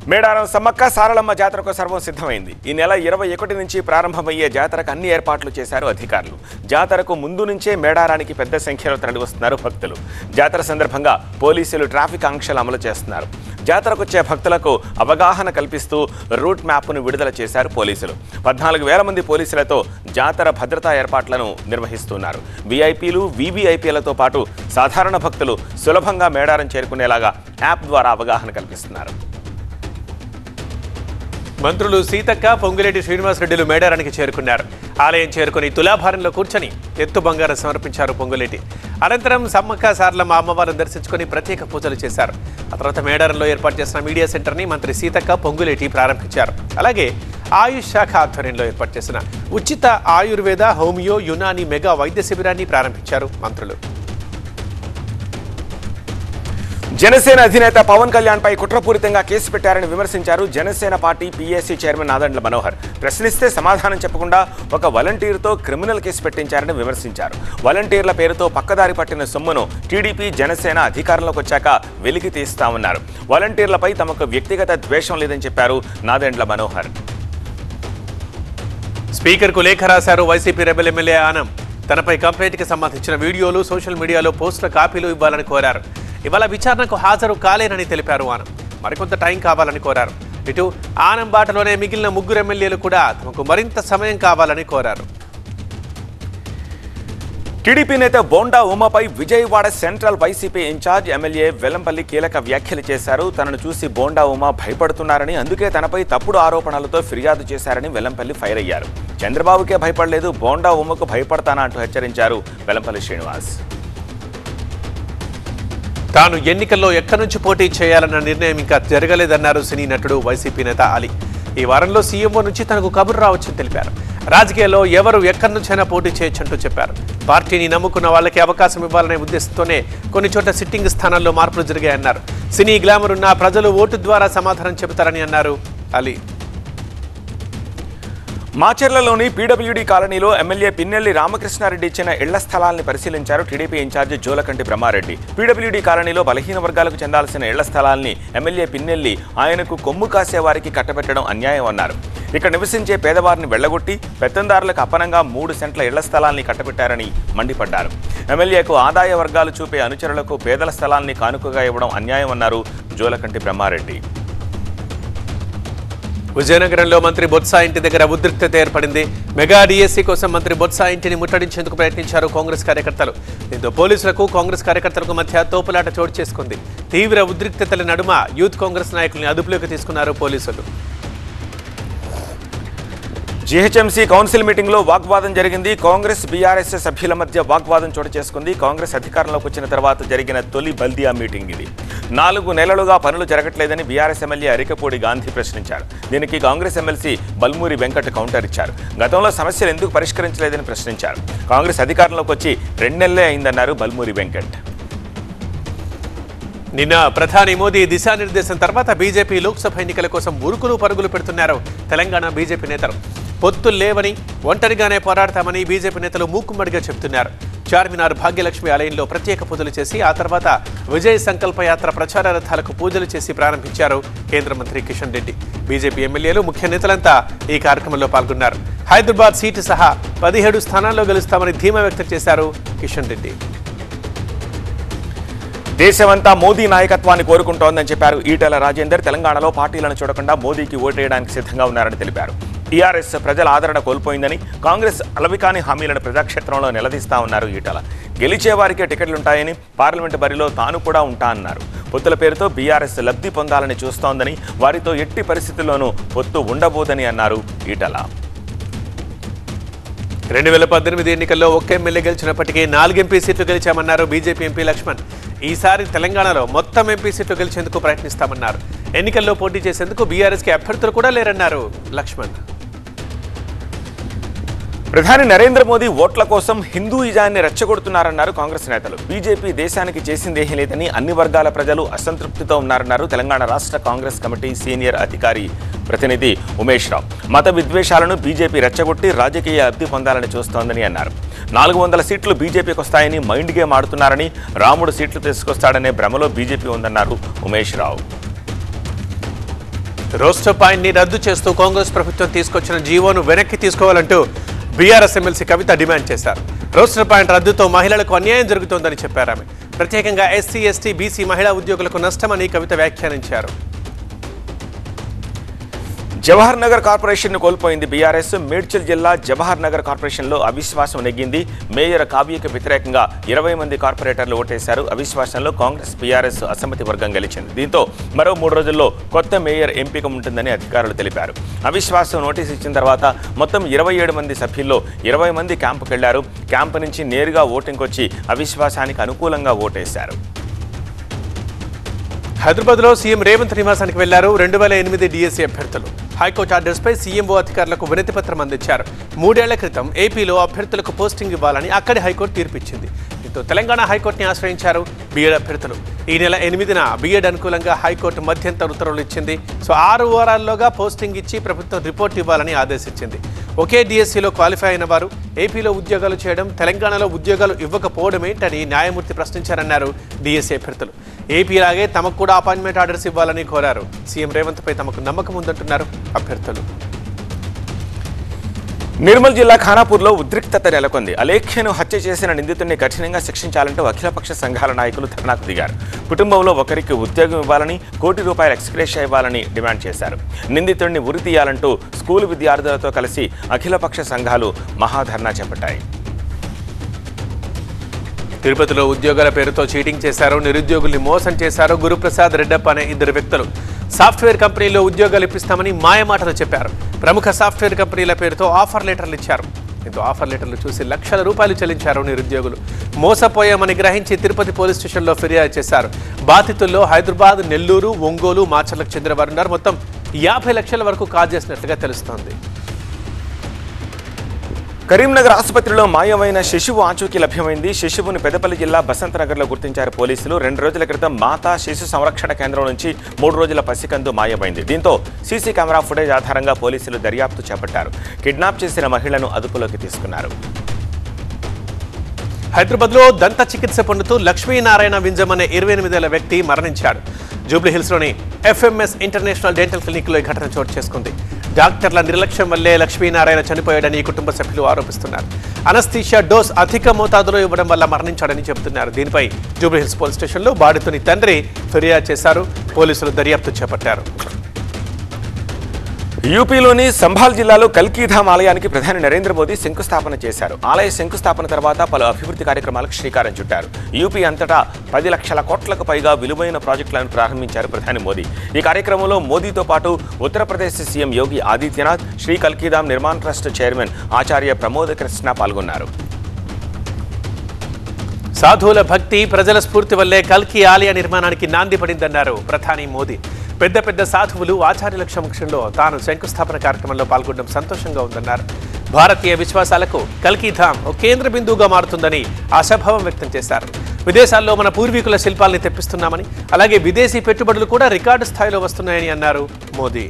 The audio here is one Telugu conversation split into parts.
మేడారం సమ్మక్క సారలమ్మ జాతరకు సర్వం సిద్ధమైంది ఈ నెల ఇరవై ఒకటి నుంచి ప్రారంభమయ్యే జాతరకు అన్ని ఏర్పాట్లు చేశారు అధికారులు జాతరకు ముందు నుంచే మేడారానికి పెద్ద సంఖ్యలో తరలివస్తున్నారు భక్తులు జాతర సందర్భంగా పోలీసులు ట్రాఫిక్ ఆంక్షలు అమలు చేస్తున్నారు జాతరకు వచ్చే భక్తులకు అవగాహన కల్పిస్తూ రూట్ మ్యాప్ను విడుదల చేశారు పోలీసులు పద్నాలుగు వేల మంది పోలీసులతో జాతర భద్రతా ఏర్పాట్లను నిర్వహిస్తున్నారు వీఐపీలు వీవీఐపీలతో పాటు సాధారణ భక్తులు సులభంగా మేడారం చేరుకునేలాగా యాప్ ద్వారా అవగాహన కల్పిస్తున్నారు మంత్రులు సీతక్క పొంగిరెడ్డి శ్రీనివాసరెడ్డిలు మేడారానికి చేరుకున్నారు ఆలయం చేరుకుని తులాభారంలో కూర్చొని ఎత్తు బంగారం సమర్పించారు పొంగులేటి అనంతరం సమ్మక్క సార్లమ్మ అమ్మవారిని దర్శించుకొని ప్రత్యేక పూజలు చేశారు ఆ తర్వాత మేడారంలో ఏర్పాటు చేసిన మీడియా సెంటర్ని మంత్రి సీతక్క పొంగులేటి ప్రారంభించారు అలాగే ఆయుష్ శాఖ ఆధ్వర్యంలో ఏర్పాటు చేసిన ఉచిత ఆయుర్వేద హోమియో యునాని మెగా వైద్య శిబిరాన్ని ప్రారంభించారు మంత్రులు జనసేన అధినేత పవన్ కళ్యాణ్ పై కుట్రపూరితంగా కేసు పెట్టారని విమర్శించారు Janasena party PAC chairman Nadendla Manohar ప్రశ్నిస్తే సమాధానం చెప్పకుండా ఒక వాలంటీర్తో క్రిమినల్ కేసు పెట్టించారని విమర్శించారు వాలంటీర్ల పేరుతో పక్కదారి పట్టిన సొమ్మును టీడీపీ జనసేన అధికారంలోకి వచ్చాక వెలికి తీస్తామన్నారు వాలంటీర్లపై తమకు వ్యక్తిగత ద్వేషం లేదని చెప్పారు నాదెండ్ల మనోహర్ స్పీకర్కు లేఖ రాశారు వైసీపీ రెబెల్ ఎమ్మెల్యే ఆనం తనపై కంప్లైంట్కి సంబంధించిన వీడియోలు సోషల్ మీడియాలో పోస్టుల కాపీలు ఇవ్వాలని కోరారు ఇవాళ విచారణకు హాజరు కాలేనని తెలిపారు ఆనం మరికొంత టైం కావాలని కోరారు ఇటు ఆనం బాటలోనే మిగిలిన ముగ్గురు ఎమ్మెల్యేలు కూడా తమకు మరింత సమయం కావాలని కోరారు టీడీపీ నేత బోండా ఉమాపై Vijayawada central YCP incharge MLA Vellampalli కీలక వ్యాఖ్యలు చేశారు తనను చూసి బోండా ఉమా భయపడుతున్నారని అందుకే తనపై తప్పుడు ఆరోపణలతో ఫిర్యాదు చేశారని వెల్లంపల్లి ఫైర్ అయ్యారు చంద్రబాబుకే భయపడలేదు బోండా ఉమకు భయపడతానా అంటూ హెచ్చరించారు వెల్లంపల్లి శ్రీనివాస్ తాను ఎన్నికల్లో ఎక్కడి నుంచి పోటీ చేయాలన్న నిర్ణయం ఇంకా జరగలేదన్నారు సినీ నటుడు వైసీపీ నేత అలీ ఈ వారంలో సీఎంఓ నుంచి తనకు కబురు రావచ్చని తెలిపారు రాజకీయాల్లో ఎవరు ఎక్కడి నుంచైనా పోటీ చేయొచ్చంటూ చెప్పారు పార్టీని నమ్ముకున్న వాళ్ళకి అవకాశం ఇవ్వాలనే ఉద్దేశంతోనే కొన్ని చోట్ల సిట్టింగ్ స్థానాల్లో మార్పులు జరిగాయన్నారు సినీ గ్లామర్ ఉన్న ప్రజలు ఓటు ద్వారా సమాధానం చెబుతారని అన్నారు అలీ మాచర్లలోని పీడబ్ల్యూడీ కాలనీలో ఎమ్మెల్యే పిన్నెల్లి రామకృష్ణారెడ్డి ఇచ్చిన ఇళ్ల స్థలాల్ని పరిశీలించారు TDP incharge Julakanti Brahma Reddy PWD కాలనీలో బలహీన వర్గాలకు చెందాల్సిన ఇళ్ల స్థలాల్ని ఎమ్మెల్యే పిన్నెల్లి ఆయనకు కొమ్ము కాసే వారికి కట్టబెట్టడం అన్యాయం అన్నారు ఇక్కడ నివసించే పేదవారిని వెళ్లగొట్టి పెత్తందారులకు అపనంగా మూడు సెంట్ల ఇళ్ల స్థలాల్ని కట్టబెట్టారని మండిపడ్డారు ఎమ్మెల్యేకు ఆదాయ వర్గాలు చూపే అనుచరులకు పేదల స్థలాల్ని కానుకగా ఇవ్వడం అన్యాయం అన్నారు జోలకంటి బ్రహ్మారెడ్డి విజయనగరంలో మంత్రి బొత్స ఇంటి దగ్గర ఉద్రిక్తత ఏర్పడింది మెగా డిఎస్సీ కోసం మంత్రి బొత్స ఇంటిని ముట్టడించేందుకు ప్రయత్నించారు కాంగ్రెస్ కార్యకర్తలు దీంతో పోలీసులకు కాంగ్రెస్ కార్యకర్తలకు మధ్య తోపులాట చోటు చేసుకుంది తీవ్ర ఉద్రిక్తతల నడుమ యూత్ కాంగ్రెస్ నాయకుల్ని అదుపులోకి తీసుకున్నారు పోలీసులు జీహెచ్ఎంసీ కౌన్సిల్ మీటింగ్లో వాగ్వాదం జరిగింది కాంగ్రెస్ బీఆర్ఎస్ సభ్యుల మధ్య వాగ్వాదం చోటు చేసుకుంది కాంగ్రెస్ అధికారంలోకి వచ్చిన తర్వాత జరిగిన తొలి బల్దియా మీటింగ్ ఇది నాలుగు నెలలుగా పనులు జరగట్లేదని బీఆర్ఎస్ ఎమ్మెల్యే అరికపూడి గాంధీ ప్రశ్నించారు దీనికి Congress MLC Balmuri Venkat counter ఇచ్చారు గతంలో సమస్యలు ఎందుకు పరిష్కరించలేదని ప్రశ్నించారు కాంగ్రెస్ అధికారంలోకి వచ్చి రెండు నెలలే అయిందన్నారు బల్మూరి వెంకట్ నిన్న ప్రధాని మోదీ దిశానిర్దేశం తర్వాత బీజేపీ లోక్సభ ఎన్నికల కోసం ఉరుకులు పరుగులు పెడుతున్నారు తెలంగాణ బీజేపీ నేతలు పొత్తులు లేవని ఒంటరిగానే పోరాడతామని బీజేపీ నేతలు మూకుమ్మడిగా చెబుతున్నారు చార్మినార్ భాగ్యలక్ష్మి ఆలయంలో ప్రత్యేక పూజలు చేసి ఆ తర్వాత విజయ్ సంకల్ప యాత్ర ప్రచార రథాలకు పూజలు చేసి ప్రారంభించారు కేంద్ర మంత్రి కిషన్ రెడ్డి బీజేపీ ఎమ్మెల్యేలు ముఖ్య నేతలంతా ఈ కార్యక్రమంలో పాల్గొన్నారు హైదరాబాద్ సీటు సహా పదిహేడు స్థానాల్లో గెలుస్తామని ధీమా వ్యక్తం చేశారు కిషన్ రెడ్డి దేశమంతా మోదీ నాయకత్వాన్ని కోరుకుంటోందని చెప్పారు ఈటెల రాజేందర్ తెలంగాణలో పార్టీలను చూడకుండా మోదీకి ఓటేయడానికి సిద్ధంగా ఉన్నారని తెలిపారు టీఆర్ఎస్ ప్రజల ఆదరణ కోల్పోయిందని కాంగ్రెస్ అలవికాని హామీలను ప్రజాక్షేత్రంలో నిలదీస్తా ఉన్నారు ఈటల గెలిచే వారికే టికెట్లుంటాయని పార్లమెంటు బరిలో తాను కూడా ఉంటా అన్నారు పొత్తుల పేరుతో బీఆర్ఎస్ లబ్ధి పొందాలని చూస్తోందని వారితో ఎట్టి పరిస్థితుల్లోనూ పొత్తు ఉండబోదని అన్నారు ఈటల రెండు వేల పద్దెనిమిది ఎన్నికల్లో ఒక్క ఎమ్మెల్యే గెలిచినప్పటికీ నాలుగు ఎంపీ సీట్లు గెలిచామన్నారు బీజేపీ ఎంపీ లక్ష్మణ్ ఈసారి తెలంగాణలో మొత్తం ఎంపీ సీట్లు గెలిచేందుకు ప్రయత్నిస్తామన్నారు ఎన్నికల్లో పోటీ చేసేందుకు బీఆర్ఎస్కి అభ్యర్థులు కూడా లేరన్నారు లక్ష్మణ్ ప్రధాని నరేంద్ర మోదీ ఓట్ల కోసం హిందూయిజాన్ని రెచ్చగొడుతున్నారన్నారు కాంగ్రెస్ నేతలు బీజేపీ దేశానికి చేసిందేమీ లేదని అన్ని వర్గాల ప్రజలు అసంతృప్తితో ఉన్నారన్నారు తెలంగాణ రాష్ట్ర కాంగ్రెస్ కమిటీ సీనియర్ అధికారి ప్రతినిధి ఉమేష్ రావు మత విద్వేషాలను బీజేపీ రెచ్చగొట్టి రాజకీయ లబ్ధి పొందాలని చూస్తోందని అన్నారు నాలుగు వందల సీట్లు బీజేపీకి వస్తాయని మైండ్ గేమ్ ఆడుతున్నారని రాముడు సీట్లు తీసుకొస్తాడనే భ్రమలో బీజేపీ ఉందన్నారు ఉమేష్ రావు రోస్టర్ పాయింట్ ని రద్దు చేస్తూ కాంగ్రెస్ ప్రభుత్వం తీసుకొచ్చిన జీవోను వెనక్కి తీసుకోవాలంటూ బీఆర్ఎస్ ఎమ్మెల్సీ కవిత డిమాండ్ చేశారు రోస్టర్ పాయింట్ రద్దుతో మహిళలకు అన్యాయం జరుగుతోందని చెప్పారు ఆమె ప్రత్యేకంగా ఎస్సీ ఎస్టీ బీసీ మహిళా ఉద్యోగులకు నష్టమని కవిత వ్యాఖ్యానించారు జవహర్ నగర్ కార్పొరేషన్ కోల్పోయింది బీఆర్ఎస్ మేడ్చల్ జిల్లా జవహర్ నగర్ కార్పొరేషన్లో అవిశ్వాసం నెగ్గింది మేయర్ కావ్యకు వ్యతిరేకంగా ఇరవై మంది కార్పొరేటర్లు ఓటేశారు అవిశ్వాసంలో కాంగ్రెస్ బీఆర్ఎస్ అసమ్మతి వర్గం గెలిచింది దీంతో మరో మూడు రోజుల్లో కొత్త మేయర్ ఎంపిక ఉంటుందని అధికారులు తెలిపారు అవిశ్వాసం నోటీస్ ఇచ్చిన తర్వాత మొత్తం ఇరవై ఏడు మంది సభ్యుల్లో ఇరవై మంది క్యాంపుకు వెళ్లారు క్యాంపు నుంచి నేరుగా ఓటింగ్కి వచ్చి అవిశ్వాసానికి అనుకూలంగా ఓటేశారు హైదరాబాద్లో సీఎం రేవంత్ నివాసానికి వెళ్లారు రెండు వేల ఎనిమిది డిఎస్సీ అభ్యర్థులు హైకోర్టు ఆర్డర్స్పై సీఎంఓ అధికారులకు వినతి పత్రం అందించారు మూడేళ్ల క్రితం ఏపీలో అభ్యర్థులకు పోస్టింగ్ ఇవ్వాలని అక్కడి హైకోర్టు తీర్పిచ్చింది దీంతో తెలంగాణ హైకోర్టుని ఆశ్రయించారు బీఎడ్ అభ్యర్థులు ఈ నెల ఎనిమిదిన బీఎడ్ అనుకూలంగా హైకోర్టు మధ్యంతర ఉత్తర్వులు ఇచ్చింది సో ఆరు వారాల్లోగా పోస్టింగ్ ఇచ్చి ప్రభుత్వం రిపోర్ట్ ఇవ్వాలని ఆదేశించింది ఒకే డిఎస్సీలో క్వాలిఫై అయిన వారు ఏపీలో ఉద్యోగాలు చేయడం తెలంగాణలో ఉద్యోగాలు ఇవ్వకపోవడం ఏంటని న్యాయమూర్తి ప్రశ్నించారన్నారు డిఎస్సీ అభ్యర్థులు ఏపీలాగే తమకు కూడా అపాయింట్మెంట్ ఆర్డర్స్ ఇవ్వాలని కోరారు సీఎం రేవంత్ పై తమకు నమ్మకం ఉందంటున్నారు అభ్యర్థులు నిర్మల్ జిల్లా ఖానాపూర్లో ఉద్రిక్తత నెలకొంది అలేఖ్యను హత్య చేసిన నిందితుడిని కఠినంగా శిక్షించాలంటూ అఖిలపక్ష సంఘాల నాయకులు ధర్నాకు దిగారు కుటుంబంలో ఒకరికి ఉద్యోగం ఇవ్వాలని కోటి రూపాయల ఎక్స్గ్రేషియా ఇవ్వాలని డిమాండ్ చేశారు నిందితుడిని ఉరి తీయాలంటూ స్కూలు విద్యార్థులతో కలిసి అఖిలపక్ష సంఘాలు మహాధర్నా చేపట్టాయి తిరుపతిలో ఉద్యోగాల పేరుతో చీటింగ్ చేశారు నిరుద్యోగుల్ని మోసం చేశారు గురుప్రసాద్ రెడ్డప్ప అనే ఇద్దరు వ్యక్తులు సాఫ్ట్వేర్ కంపెనీలో ఉద్యోగాలు ఇప్పిస్తామని మాయమాటలు చెప్పారు ప్రముఖ సాఫ్ట్వేర్ కంపెనీల పేరుతో ఆఫర్ లెటర్లు ఇచ్చారు దీంతో ఆఫర్ లెటర్లు చూసి లక్షల రూపాయలు చెల్లించారు నిరుద్యోగులు మోసపోయామని గ్రహించి తిరుపతి పోలీస్ స్టేషన్లో ఫిర్యాదు చేశారు బాధితుల్లో హైదరాబాద్ నెల్లూరు ఒంగోలు మాచర్లకు చెందిన వారు ఉన్నారు మొత్తం యాభై లక్షల వరకు కాజేసినట్లుగా తెలుస్తోంది కరీంనగర్ ఆసుపత్రిలో మాయమైన శిశువు ఆచూకీ లభ్యమైంది శిశువును పెదపల్లి జిల్లా బసంత నగర్లో గుర్తించారు పోలీసులు రెండు రోజుల క్రితం మాతా శిశు సంరక్షణ కేంద్రం నుంచి మూడు రోజుల పసికందు మాయమైంది దీంతో సీసీ కెమెరా ఫుటేజ్ ఆధారంగా పోలీసులు దర్యాప్తు చేపట్టారు కిడ్నాప్ చేసిన మహిళను అదుపులోకి తీసుకున్నారు హైదరాబాద్లో దంత చికిత్స పొందుతూ లక్ష్మీనారాయణ వింజం అనే ఇరవై ఎనిమిదేళ్ల వ్యక్తి మరణించాడు జూబ్లీ హిల్స్లోని ఎఫ్ఎంఎస్ ఇంటర్నేషనల్ డెంటల్ క్లినిక్లో ఈ ఘటన చోటు చేసుకుంది డాక్టర్ల నిర్లక్ష్యం వల్లే లక్ష్మీనారాయణ చనిపోయాడని ఈ కుటుంబ సభ్యులు ఆరోపిస్తున్నారు అనస్థీషియా డోస్ అధిక మోతాదులో ఇవ్వడం వల్ల మరణించాడని చెబుతున్నారు దీనిపై జూబ్లీ హిల్స్ పోలీస్ స్టేషన్లో బాధితుని తండ్రి ఫిర్యాదు చేశారు పోలీసులు దర్యాప్తు చేపట్టారు యూపీలోని సంభాల్ జిల్లాలో కల్కీధామ్ ఆలయానికి ప్రధాని నరేంద్ర మోదీ శంకుస్థాపన చేశారు ఆలయ శంకుస్థాపన తర్వాత పలు అభివృద్ధి కార్యక్రమాలకు శ్రీకారం చుట్టారు యూపీ అంతటా పది లక్షల కోట్లకు పైగా విలువైన ప్రాజెక్టులను ప్రారంభించారు ప్రధాని మోదీ ఈ కార్యక్రమంలో మోదీతో పాటు Uttar Pradesh CM Yogi Adityanath Shri Kalki Dham Nirman trust chairman Acharya Pramod Krishna పాల్గొన్నారు సాధువుల భక్తి ప్రజల స్ఫూర్తి వల్లే కల్కి ఆలయ నిర్మాణానికి నాంది పడిందన్నారు ప్రధాని మోదీ పెద్ద పెద్ద సాధువులు ఆచార్యుల సమక్షంలో తాను శంకుస్థాపన కార్యక్రమంలో పాల్గొనడం సంతోషంగా ఉందన్నారు భారతీయ విశ్వాసాలకు కల్కి ధామ్ ఓ కేంద్ర బిందువుగా మారుతుందని ఆశాభావం వ్యక్తం చేశారు విదేశాల్లో మన పూర్వీకుల శిల్పాల్ని తెప్పిస్తున్నామని అలాగే విదేశీ పెట్టుబడులు కూడా రికార్డు స్థాయిలో వస్తున్నాయని అన్నారు మోదీ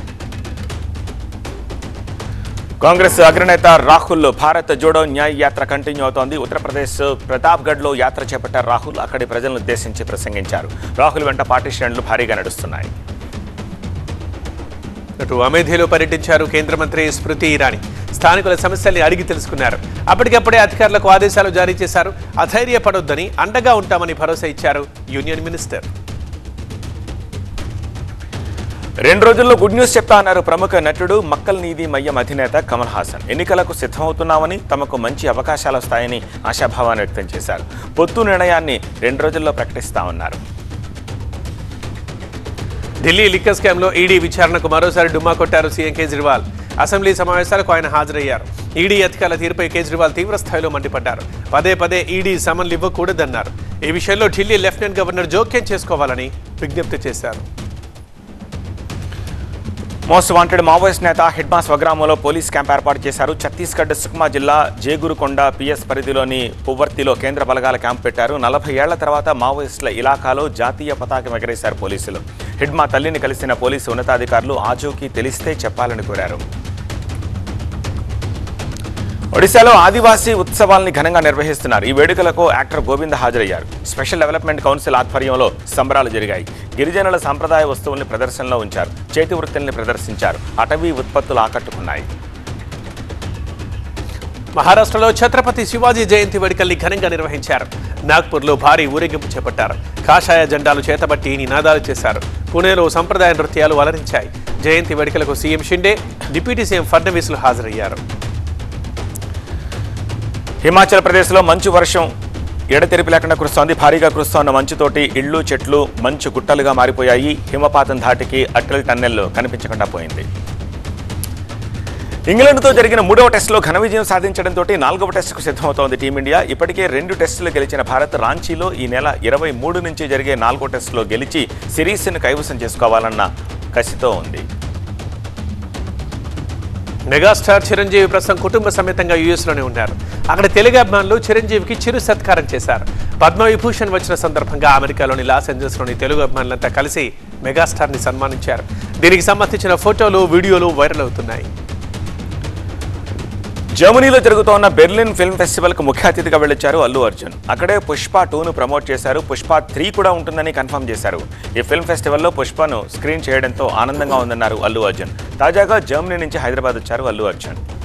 కాంగ్రెస్ అగ్రనేత రాహుల్ భారత్ జోడో న్యాయ్ యాత్ర కంటిన్యూ అవుతోంది ఉత్తరప్రదేశ్ ప్రతాప్గఢ్లో యాత్ర చేపట్టారు రాహుల్ అక్కడి ప్రజలను ఉద్దేశించి ప్రసంగించారు రాహుల్ వెంట పార్టీ శ్రేణులు భారీగా నడుస్తున్నాయి అటు అమేధిలో పర్యటించారు కేంద్ర మంత్రి స్మృతి ఇరానీ స్థానికుల సమస్యల్ని అడిగి తెలుసుకున్నారు అప్పటికప్పుడే అధికారులకు ఆదేశాలు జారీ చేశారు అధైర్యపడొద్దని అండగా ఉంటామని భరోసా ఇచ్చారు యూనియన్ మినిస్టర్ రెండు రోజుల్లో గుడ్ న్యూస్ చెప్తా అన్నారు ప్రముఖ నటుడు మక్కల్ నీది మయ్యం అధినేత కమల్ హాసన్ ఎన్నికలకు సిద్ధమవుతున్నామని తమకు మంచి అవకాశాలు వస్తాయని ఆశాభావాన్ని వ్యక్తం చేశారు పొత్తు నిర్ణయాన్ని రెండు రోజుల్లో ప్రకటిస్తామన్నారు ఢిల్లీ లిక్కర్ స్కామ్లో ఈడీ విచారణకు మరోసారి డుమ్మా కొట్టారు సీఎం కేజ్రీవాల్ అసెంబ్లీ సమావేశాలకు ఆయన హాజరయ్యారు ఈడీ అధికారుల తీరుపై కేజ్రీవాల్ తీవ్ర స్థాయిలో మండిపడ్డారు పదే పదే ఈడీ సమన్లు ఇవ్వకూడదన్నారు ఈ విషయంలో ఢిల్లీ లెఫ్టినెంట్ గవర్నర్ జోక్యం చేసుకోవాలని విజ్ఞప్తి చేశారు మోస్ట్ వాంటెడ్ మావోయిస్ట్ నేత హిడ్మా స్వగ్రామంలో పోలీస్ క్యాంప్ ఏర్పాటు చేశారు ఛత్తీస్గఢ్ సుక్మా జిల్లా జేగురుకొండ పిఎస్ పరిధిలోని పువ్వర్తిలో కేంద్ర బలగాల క్యాంప్ పెట్టారు నలభై ఏళ్ల తర్వాత మావోయిస్టుల ఇలాకాలో జాతీయ పతాకం ఎగరేశారు పోలీసులు హిడ్మా తల్లిని కలిసిన పోలీసు ఉన్నతాధికారులు ఆచూకీ తెలిస్తే చెప్పాలని కోరారు ఒడిశాలో ఆదివాసీ ఉత్సవాల్ని ఘనంగా నిర్వహిస్తున్నారు ఈ వేడుకలకు యాక్టర్ గోవింద హాజరయ్యారు స్పెషల్ డెవలప్మెంట్ కౌన్సిల్ ఆధ్వర్యంలో సంబరాలు జరిగాయి గిరిజనుల సంప్రదాయ వస్తువుల్ని ప్రదర్శనలో ఉంచారు చేతి వృత్తుల్ని ప్రదర్శించారు అటవీ ఉత్పత్తులు ఆకట్టుకున్నాయి మహారాష్ట్రలో ఛత్రపతి శివాజీ జయంతి వేడుకల్ని ఘనంగా నిర్వహించారు నాగ్పూర్లో భారీ ఊరేగింపు చేపట్టారు కాషాయ జెండాలు చేతబట్టి నినాదాలు చేశారు పుణేలో సంప్రదాయ నృత్యాలు అలరించాయి జయంతి వేడుకలకు సీఎం షిండే డిప్యూటీ సీఎం ఫడ్నవీస్లు హాజరయ్యారు హిమాచల్ ప్రదేశ్లో మంచు వర్షం ఎడతెరిపి లేకుండా కురుస్తోంది భారీగా కురుస్తోన్న మంచుతోటి ఇళ్ళు చెట్లు మంచు గుట్టలుగా మారిపోయాయి హిమపాతం ధాటికి అటల్ టన్నెల్లో కనిపించకుండా పోయింది ఇంగ్లాండ్తో జరిగిన మూడవ టెస్టులో ఘన విజయం సాధించడంతో నాలుగవ టెస్టుకు సిద్ధమవుతోంది టీమిండియా ఇప్పటికే రెండు టెస్టులు గెలిచిన భారత్ రాంచీలో ఈ నెల ఇరవై మూడు నుంచి జరిగే నాలుగో టెస్టులో గెలిచి సిరీస్ను కైవసం చేసుకోవాలన్న కసితో ఉంది మెగాస్టార్ చిరంజీవి ప్రస్తుతం కుటుంబ సమేతంగా యూఎస్లోనే ఉన్నారు అక్కడ తెలుగు అభిమానులు చిరంజీవికి చిరు సత్కారం చేశారు పద్మవిభూషణ్ వచ్చిన సందర్భంగా అమెరికాలోని లాస్ ఏంజల్స్లోని తెలుగు అభిమానులంతా కలిసి మెగాస్టార్ని సన్మానించారు దీనికి సంబంధించిన ఫోటోలు వీడియోలు వైరల్ అవుతున్నాయి జర్మనీలో జరుగుతోన్న బెర్లిన్ ఫిల్మ్ ఫెస్టివల్ కు ముఖ్య అతిథిగా వెళ్ళొచ్చారు అల్లు అర్జున్ అక్కడే పుష్ప టూను ప్రమోట్ చేశారు పుష్ప త్రీ కూడా ఉంటుందని కన్ఫర్మ్ చేశారు ఈ ఫిల్మ్ ఫెస్టివల్లో పుష్పను స్క్రీన్ చేయడంతో ఆనందంగా ఉందన్నారు అల్లు అర్జున్ తాజాగా జర్మనీ నుంచి హైదరాబాద్ వచ్చారు అల్లు అర్జున్